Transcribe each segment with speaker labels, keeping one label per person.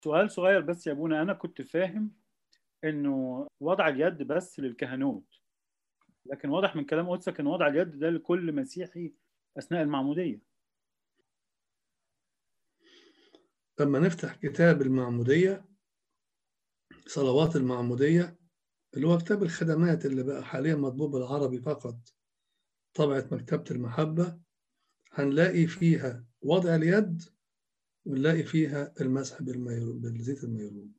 Speaker 1: سؤال صغير بس يا ابونا انا كنت فاهم انه وضع اليد بس للكهنوت لكن واضح من كلام قدسك ان وضع اليد ده لكل مسيحي اثناء المعموديه
Speaker 2: لما نفتح كتاب المعموديه صلوات المعموديه اللي هو كتاب الخدمات اللي بقى حاليا مطبوع بالعربي فقط طبعة مكتبة المحبة هنلاقي فيها وضع اليد ونلاقي فيها المسح بالميرون بالزيت الميرون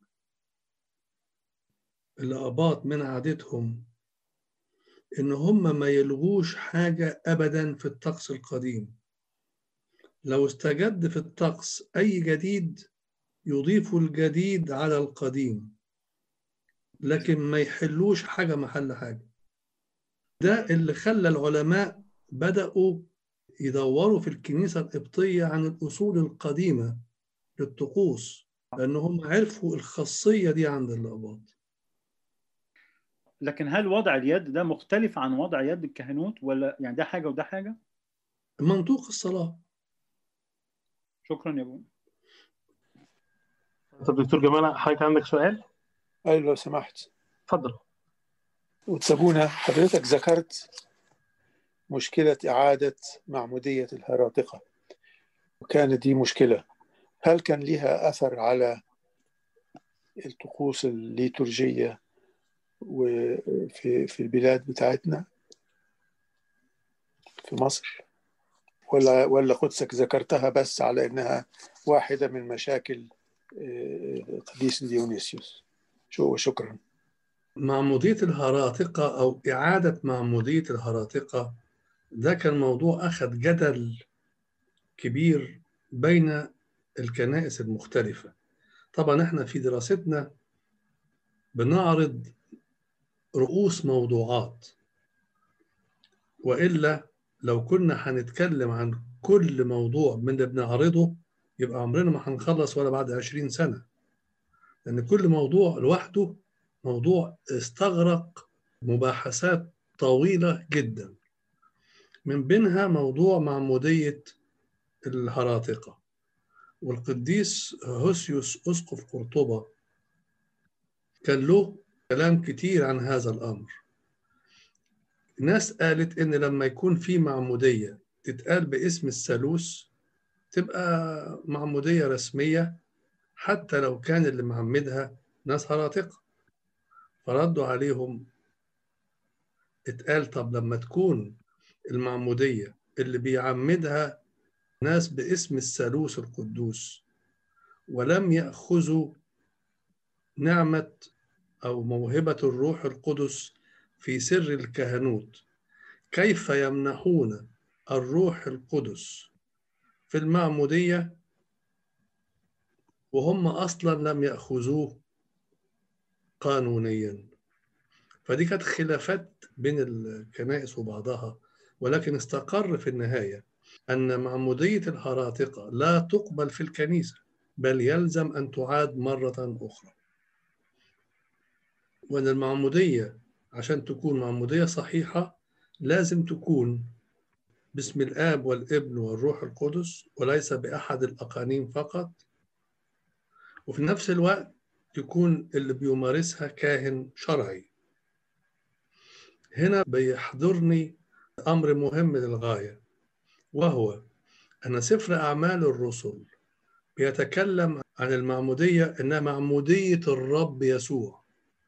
Speaker 2: الآباط من عادتهم إن هم ما يلغوش حاجة أبدا في الطقس القديم لو استجد في الطقس أي جديد يضيفوا الجديد على القديم لكن ما يحلوش حاجة محل حاجة ده اللي خلى العلماء بدأوا يدوروا في الكنيسة القبطية عن الأصول القديمة للطقوس لأن هم عرفوا الخاصية دي عند الأباط
Speaker 1: لكن هل وضع اليد ده مختلف عن وضع يد الكهنوت ولا يعني ده حاجه وده حاجه؟
Speaker 2: منطوق الصلاة
Speaker 1: شكرا يا ابونا
Speaker 3: طب دكتور جمال حضرتك عندك سؤال؟
Speaker 4: أيوة لو سمحت
Speaker 3: اتفضل
Speaker 4: وتسابونا حضرتك ذكرت مشكلة إعادة معمودية الهراطقة وكانت دي مشكلة هل كان لها أثر على الطقوس الليتورجية وفي في البلاد بتاعتنا في مصر ولا ولا قدسك ذكرتها بس على انها واحده من مشاكل قديس ديونيسيوس شو شكرا
Speaker 2: معمودية الهراطقة أو إعادة معمودية الهراطقة ده كان موضوع أخذ جدل كبير بين الكنائس المختلفة طبعا احنا في دراستنا بنعرض رؤوس موضوعات وإلا لو كنا هنتكلم عن كل موضوع من اللي بنعرضه يبقى عمرنا ما هنخلص ولا بعد عشرين سنة لأن كل موضوع لوحده موضوع استغرق مباحثات طويلة جدا من بينها موضوع معمودية الهراطقة والقديس هوسيوس أسقف قرطبة كان له كلام كتير عن هذا الأمر ناس قالت إن لما يكون في معمودية تتقال باسم الثالوث تبقى معمودية رسمية حتى لو كان اللي معمدها ناس هراطقة فردوا عليهم اتقال طب لما تكون المعمودية اللي بيعمدها ناس باسم الثالوث القدوس ولم يأخذوا نعمة أو موهبة الروح القدس في سر الكهنوت كيف يمنحون الروح القدس في المعمودية وهم أصلا لم يأخذوه قانونيا فدي كانت خلافات بين الكنائس وبعضها ولكن استقر في النهاية أن معمودية الهراطقة لا تقبل في الكنيسة بل يلزم أن تعاد مرة أخرى وأن المعمودية عشان تكون معمودية صحيحة لازم تكون باسم الآب والابن والروح القدس وليس بأحد الأقانيم فقط وفي نفس الوقت يكون اللي بيمارسها كاهن شرعي هنا بيحضرني أمر مهم للغاية وهو أن سفر أعمال الرسل بيتكلم عن المعمودية إنها معمودية الرب يسوع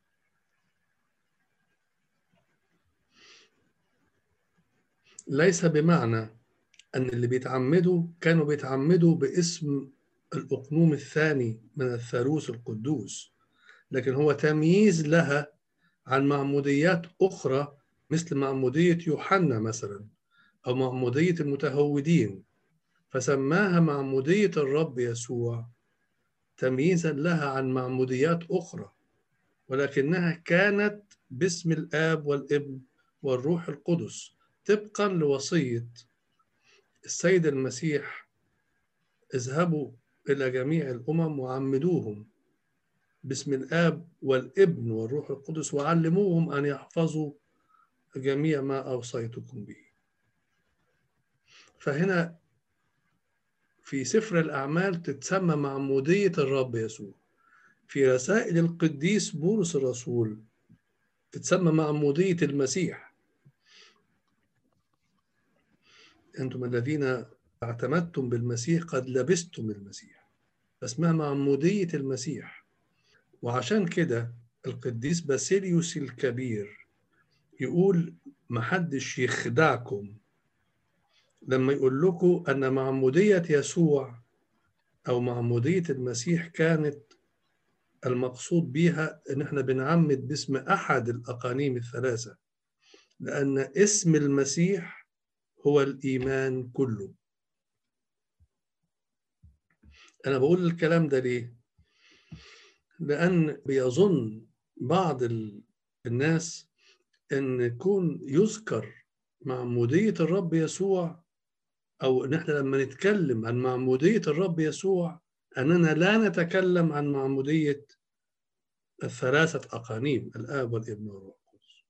Speaker 2: ليس بمعنى أن اللي بيتعمدوا كانوا بيتعمدوا باسم الأقنوم الثاني من الثالوث القدوس لكن هو تمييز لها عن معموديات أخرى مثل معمودية يوحنا مثلا أو معمودية المتهودين فسماها معمودية الرب يسوع تمييزا لها عن معموديات أخرى ولكنها كانت باسم الآب والابن والروح القدس طبقا لوصية السيد المسيح اذهبوا إلى جميع الأمم وعمدوهم باسم الآب والابن والروح القدس وعلموهم أن يحفظوا جميع ما أوصيتكم به فهنا في سفر الأعمال تتسمى معمودية الرب يسوع في رسائل القديس بولس الرسول تتسمى معمودية المسيح أنتم الذين اعتمدتم بالمسيح قد لبستم المسيح اسمها معمودية المسيح وعشان كده القديس باسيليوس الكبير يقول محدش يخدعكم لما يقول لكم أن معمودية يسوع أو معمودية المسيح كانت المقصود بها ان احنا بنعمد باسم احد الاقانيم الثلاثه لان اسم المسيح هو الايمان كله انا بقول الكلام ده ليه لان بيظن بعض الناس ان يكون يذكر معموديه الرب يسوع او ان احنا لما نتكلم عن معموديه الرب يسوع أننا لا نتكلم عن معمودية الثلاثة أقانيم الآب والابن والروح القدس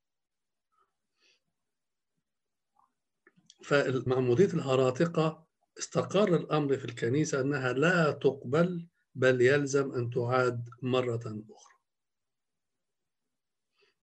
Speaker 2: فالمعمودية الهراطقة استقر الأمر في الكنيسة أنها لا تقبل بل يلزم أن تعاد مرة أخرى